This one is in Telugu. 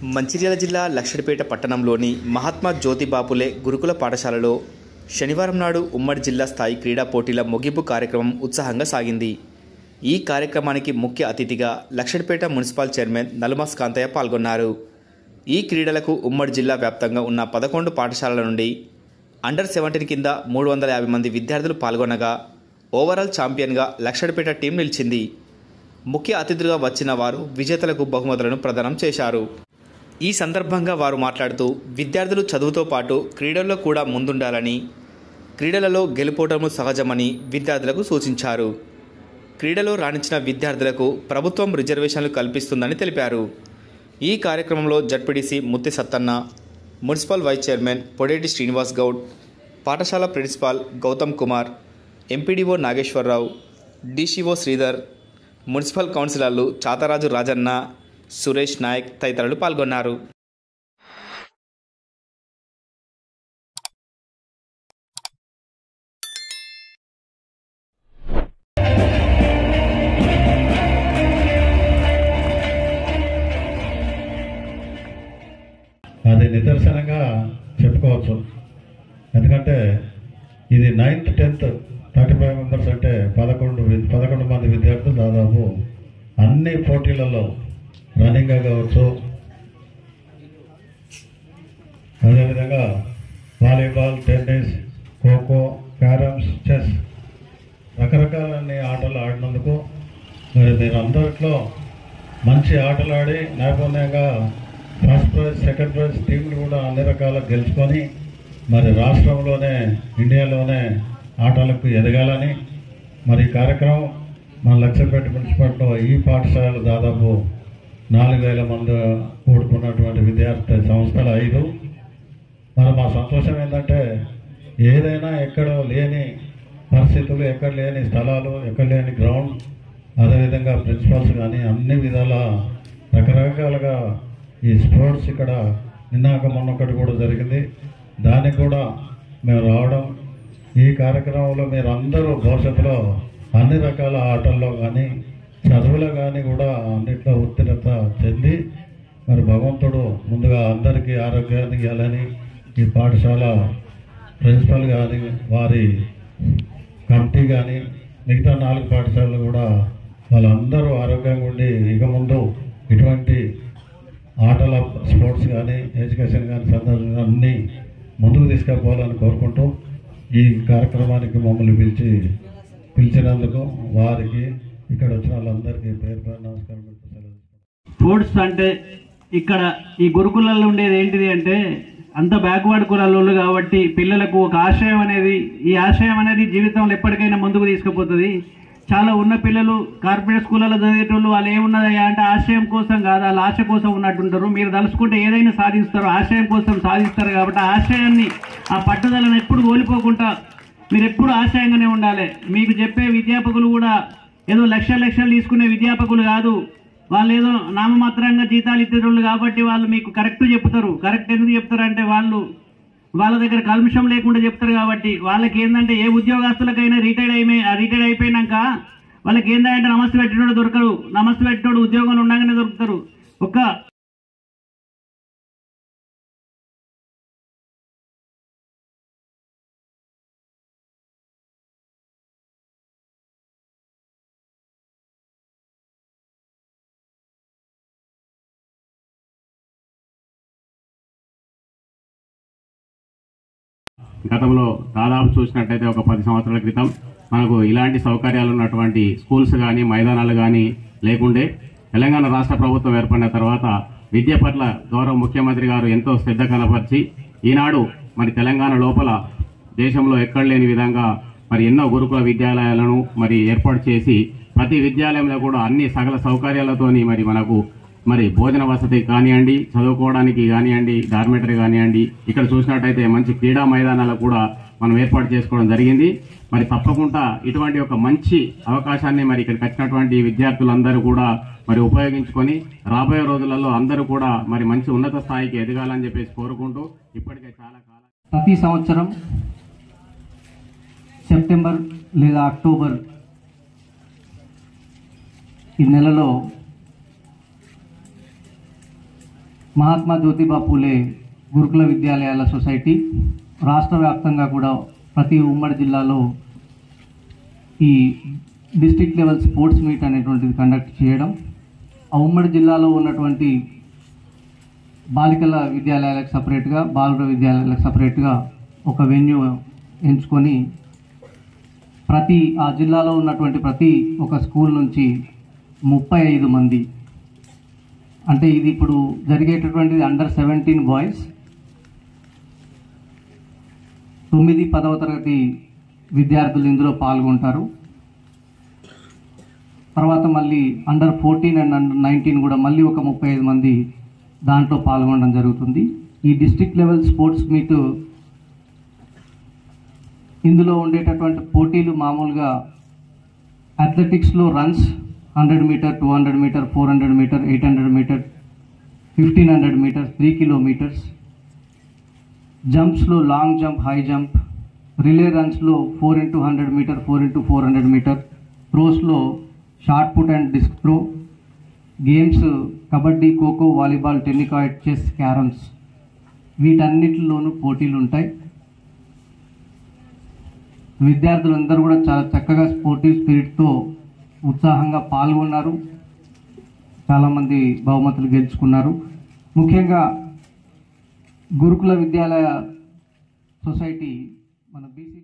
మంచిర్యాల జిల్లా లక్షడిపేట పట్టణంలోని మహాత్మా జ్యోతిబాపులే గురుకుల పాఠశాలలో శనివారం నాడు ఉమ్మడి జిల్లా స్థాయి క్రీడా పోటీల ముగింపు కార్యక్రమం ఉత్సాహంగా సాగింది ఈ కార్యక్రమానికి ముఖ్య అతిథిగా లక్షడిపేట మున్సిపల్ చైర్మన్ నలుమాస్ కాంతయ్య పాల్గొన్నారు ఈ క్రీడలకు ఉమ్మడి జిల్లా వ్యాప్తంగా ఉన్న పదకొండు పాఠశాలల నుండి అండర్ సెవెంటీన్ కింద మూడు వందల యాభై మంది విద్యార్థులు పాల్గొనగా ఓవరాల్ ఛాంపియన్గా లక్షడిపేట టీం నిలిచింది ముఖ్య అతిథులుగా వచ్చిన వారు విజేతలకు బహుమతులను ప్రదానం చేశారు ఈ సందర్భంగా వారు మాట్లాడుతూ విద్యార్థులు చదువుతో పాటు క్రీడల్లో కూడా ముందుండాలని క్రీడలలో గెలుపోవటము సహజమని విద్యార్థులకు సూచించారు క్రీడలో రాణించిన విద్యార్థులకు ప్రభుత్వం రిజర్వేషన్లు కల్పిస్తుందని తెలిపారు ఈ కార్యక్రమంలో ZPTC Mutthi Sattanna municipal vice chairman Podeti Srinivas Goud పాఠశాల principal Gautam Kumar MPDO Nageswara Rao DCO Sridhar municipal కౌన్సిలర్లు చాతరాజు రాజన్న సురేష్ నాయక్ తదితరులు పాల్గొన్నారు అది నిదర్శనంగా చెప్పుకోవచ్చు ఎందుకంటే ఇది ninth tenth thirty five members అంటే పదకొండు వి- పదకొండు మంది విద్యార్థులు దాదాపు అన్ని పోటీలలో రన్నింగ్ కావచ్చు అదేవిధంగా volleyball tennis kho kho carroms chess రకరకాలన్ని ఆటలు ఆడినందుకు మరి మీరు అందరిలో మంచి ఆటలు ఆడి నైపుణ్యంగా ఫస్ట్ ప్రైజ్ సెకండ్ ప్రైజ్ టీంలు కూడా అన్ని రకాల గెలుచుకొని మరి రాష్ట్రంలోనే ఇండియాలోనే ఆటలకు ఎదగాలని మరి ఈ కార్యక్రమం మన లక్షపేట మున్సిపాలిటీలో ఈ పాఠశాలలు దాదాపు నాలుగు వేల మంది కూడుకున్నటువంటి విద్యార్థి సంస్థలు ఐదు మరి మా సంతోషం ఏంటంటే ఏదైనా ఎక్కడో లేని పరిస్థితులు ఎక్కడ లేని స్థలాలు ఎక్కడ లేని గ్రౌండ్ అదేవిధంగా ప్రిన్సిపాల్స్ కానీ అన్ని విధాల రకరకాలుగా ఈ స్పోర్ట్స్ ఇక్కడ నిన్నాక మొన్నొకటి కూడా జరిగింది దానికి కూడా మేము రావడం ఈ కార్యక్రమంలో మీరు అందరూ భవిష్యత్తులో అన్ని రకాల ఆటల్లో కానీ చదువులో కానీ కూడా అన్నిట్లో ఉత్తీర్ణత చెంది మరి భగవంతుడు ముందుగా అందరికీ ఆరోగ్యాన్ని ఇవ్వాలని ఈ పాఠశాల ప్రిన్సిపల్ కానీ వారి కమిటీ కానీ మిగతా నాలుగు పాఠశాలలు కూడా వాళ్ళందరూ ఆరోగ్యంగా ఉండి ఇక ముందు ఇటువంటి ఆటల స్పోర్ట్స్ కానీ ఎడ్యుకేషన్ కానీ సందర్భంగా అన్నీ ముందుకు తీసుకెళ్ళిపోవాలని కోరుకుంటూ ఈ కార్యక్రమానికి మమ్మల్ని పిలిచి పిలిచినందుకు వారికి ఇక్కడ వచ్చిన వాళ్ళందరికీ పేరు పేరు నమస్కారం పెడుతూ సెలవు తీసుకుంటాను. స్పోర్ట్స్ అంటే ఇక్కడ ఈ గురుకులాల్లో ఉండేది ఏంటిది అంటే అంత బ్యాక్వర్డ్ కులాలు కాబట్టి పిల్లలకు ఒక ఆశయం అనేది ఈ ఆశయం అనేది జీవితంలో ఎప్పటికైనా ముందుకు తీసుకుపోతుంది చాలా ఉన్న పిల్లలు కార్పొరేట్ స్కూళ్ళలో చదివేటోళ్ళు వాళ్ళు ఏమున్నదయ్యా అంటే ఆశయం కోసం కాదు వాళ్ళ ఆశ కోసం ఉన్నట్టుంటారు మీరు తలుసుకుంటే ఏదైనా సాధిస్తారు ఆశయం కోసం సాధిస్తారు కాబట్టి ఆ ఆశయాన్ని ఆ పట్టుదలను ఎప్పుడు కోల్పోకుండా మీరు ఎప్పుడు ఆశయంగానే ఉండాలి మీకు చెప్పే విద్యాపకులు కూడా ఏదో లక్ష లక్షలు తీసుకునే విద్యాపకులు కాదు వాళ్ళు ఏదో నామమాత్రంగా జీతాలు ఇచ్చేటోళ్ళు కాబట్టి వాళ్ళు మీకు కరెక్ట్ చెప్తారు కరెక్ట్ ఎందుకు చెప్తారంటే వాళ్ళు వాళ్ళ దగ్గర కల్మషం లేకుండా చెప్తారు కాబట్టి వాళ్ళకి ఏంటంటే ఏ ఉద్యోగస్తులకైనా రిటైర్డ్ అయిపోయి రిటైర్డ్ అయిపోయినాక వాళ్ళకి ఏంటంటే నమస్తే పెట్టినోడు దొరకరు నమస్తే పెట్టినోడు ఉద్యోగంలో ఉండగానే దొరుకుతారు ఒక్క గతంలో దాదాపు చూసినట్టయితే ఒక పది సంవత్సరాల క్రితం మనకు ఇలాంటి సౌకర్యాలు ఉన్నటువంటి స్కూల్స్ కానీ మైదానాలు కానీ లేకుండే తెలంగాణ రాష్ట్ర ప్రభుత్వం ఏర్పడిన తర్వాత విద్య పట్ల గౌరవ ముఖ్యమంత్రి గారు ఎంతో శ్రద్ధ కనపరిచి ఈనాడు మరి తెలంగాణ లోపల దేశంలో ఎక్కడ లేని విధంగా మరి ఎన్నో గురుకుల విద్యాలయాలను మరి ఏర్పాటు చేసి ప్రతి విద్యాలయంలో కూడా అన్ని సకల సౌకర్యాలతోని మరి మనకు మరి భోజన వసతి కానివ్వండి చదువుకోవడానికి కానివ్వండి డార్మెటరీ కానివ్వండి ఇక్కడ చూసినట్టయితే మంచి క్రీడా మైదానాలు కూడా మనం ఏర్పాటు చేసుకోవడం జరిగింది మరి తప్పకుండా ఇటువంటి ఒక మంచి అవకాశాన్ని మరి ఇక్కడికి వచ్చినటువంటి విద్యార్థులందరూ కూడా మరి ఉపయోగించుకొని రాబోయే రోజులలో అందరూ కూడా మరి మంచి ఉన్నత స్థాయికి ఎదగాలని చెప్పేసి కోరుకుంటూ ఇప్పటికే చాలా కాలం ప్రతి సంవత్సరం సెప్టెంబర్ లేదా అక్టోబర్ ఈ నెలలో మహాత్మా జ్యోతిబా పూలే గురుకుల విద్యాలయాల సొసైటీ రాష్ట్ర వ్యాప్తంగా కూడా ప్రతి ఉమ్మడి జిల్లాలో ఈ డిస్ట్రిక్ట్ లెవెల్ స్పోర్ట్స్ మీట్ అనేటువంటిది కండక్ట్ చేయడం ఆ ఉమ్మడి జిల్లాలో ఉన్నటువంటి బాలికల విద్యాలయాలకు సపరేట్గా బాలుర విద్యాలయాలకు సపరేట్గా ఒక వెన్యూ ఎంచుకొని ప్రతి ఆ జిల్లాలో ఉన్నటువంటి ప్రతి ఒక స్కూల్ నుంచి ముప్పై ఐదు మంది అంటే ఇది ఇప్పుడు జరిగేటటువంటిది అండర్ సెవెంటీన్ బాయ్స్ తొమ్మిది పదవ తరగతి విద్యార్థులు ఇందులో పాల్గొంటారు తర్వాత మళ్ళీ under fourteen and under nineteen కూడా మళ్ళీ ఒక ముప్పై ఐదు మంది దాంట్లో పాల్గొనడం జరుగుతుంది ఈ డిస్ట్రిక్ట్ లెవెల్ స్పోర్ట్స్ మీట్ ఇందులో ఉండేటటువంటి పోటీలు మామూలుగా అథ్లెటిక్స్లో runs hundred metre two hundred metre four hundred metre eight hundred metre fifteen hundred metre three kilometres జంప్స్లో long jump high jump relay రన్స్లో four into hundred metre four into four hundred metre త్రోస్లో shot put and disc throw games kabaddi kho kho volleyball tenniquoit chess carroms వీటన్నిటిలోనూ పోటీలు ఉంటాయి విద్యార్థులందరూ కూడా చాలా చక్కగా స్పోర్టివ్ స్పిరిట్తో ఉత్సాహంగా పాల్గొన్నారు చాలామంది బహుమతులు గెలుచుకున్నారు ముఖ్యంగా గురుకుల విద్యాలయ సొసైటీ మన బీసీ